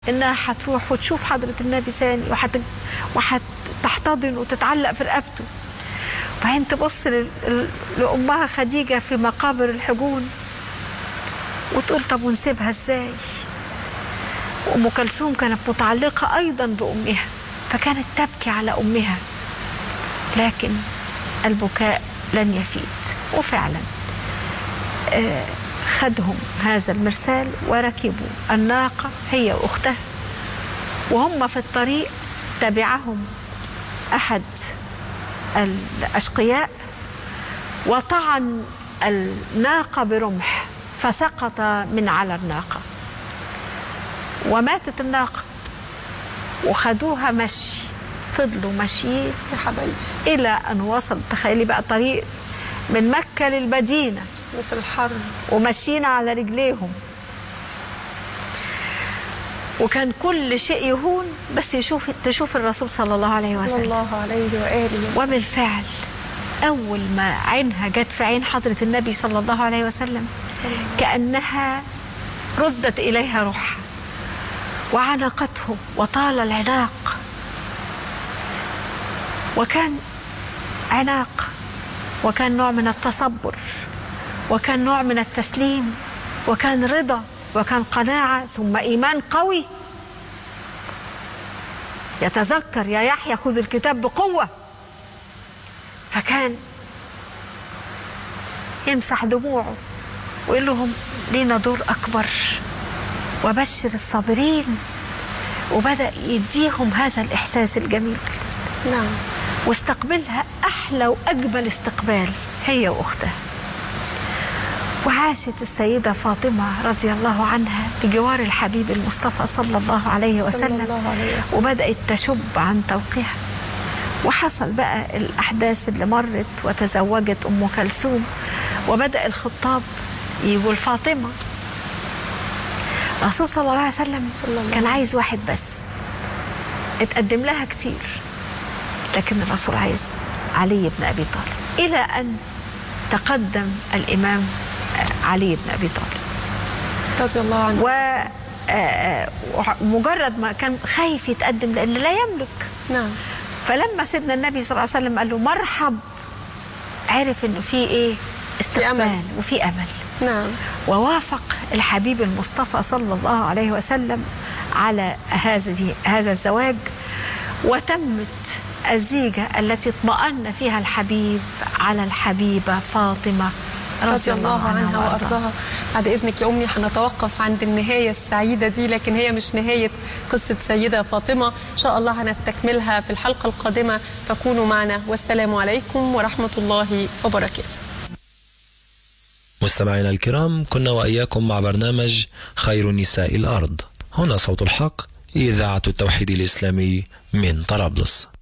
انها هتروح وتشوف حضرة النبي ثاني وحت... وهتحتضن وتتعلق في رقبته وبعدين تبص ل... لأمها خديجة في مقابر الحجون وتقول طب ونسيبها ازاي وأم كلثوم كانت متعلقة أيضا بأمها فكانت تبكي على أمها لكن البكاء لن يفيد وفعلا آه خدهم هذا المرسال وركبوا الناقة هي وأختها وهم في الطريق تبعهم أحد الأشقياء وطعن الناقة برمح فسقط من على الناقة وماتت الناقة وخدوها مشي فضلوا ماشيين يا حبايبي إلى أن وصل تخيلي بقى طريق من مكة للمدينة وفي الحر وماشيين على رجليهم وكان كل شيء يهون بس يشوف تشوف الرسول صلى الله عليه صلى وسلم الله عليه وآله وسلم وبالفعل أول ما عينها جت في عين حضرة النبي صلى الله عليه وسلم صلى الله كأنها ردت إليها روحها وعنقته وطال العناق وكان عناق وكان نوع من التصبر وكان نوع من التسليم وكان رضا وكان قناعة ثم إيمان قوي يتذكر يا يحيى خذ الكتاب بقوة فكان يمسح دموعه ويقول لهم لينا دور أكبر وبشر الصابرين وبدأ يديهم هذا الإحساس الجميل نعم واستقبلها أحلى وأجمل استقبال هي وأختها وعاشت السيدة فاطمة رضي الله عنها بجوار الحبيب المصطفى صلى الله عليه صلى وسلم الله عليه وسلم. وبدأت تشب عن توقيها وحصل بقى الأحداث اللي مرت وتزوجت أم كلثوم وبدأ الخطاب يقول فاطمة الرسول صلى الله عليه وسلم صلى الله كان عليه عايز واحد بس اتقدم لها كتير لكن الرسول عايز علي بن أبي طالب إلى أن تقدم الإمام علي بن أبي طالب رضي الله عنه و آه، ومجرد ما كان خايف يتقدم لأن لا يملك نعم فلما سيدنا النبي صلى الله عليه وسلم قال له مرحب عرف انه في ايه استقبال أمل. وفي امل نعم ووافق الحبيب المصطفى صلى الله عليه وسلم على هذه هذا الزواج وتمت الزيجة التي اطمأن فيها الحبيب على الحبيبة فاطمة رضي الله عنها وارضاها بعد اذنك يا امي هنتوقف عند النهايه السعيده دي لكن هي مش نهايه قصه سيده فاطمه ان شاء الله هنستكملها في الحلقه القادمه فكونوا معنا والسلام عليكم ورحمه الله وبركاته مستمعينا الكرام كنا وإياكم مع برنامج خير نساء الأرض هنا صوت الحق إذاعة التوحيد الإسلامي من طرابلس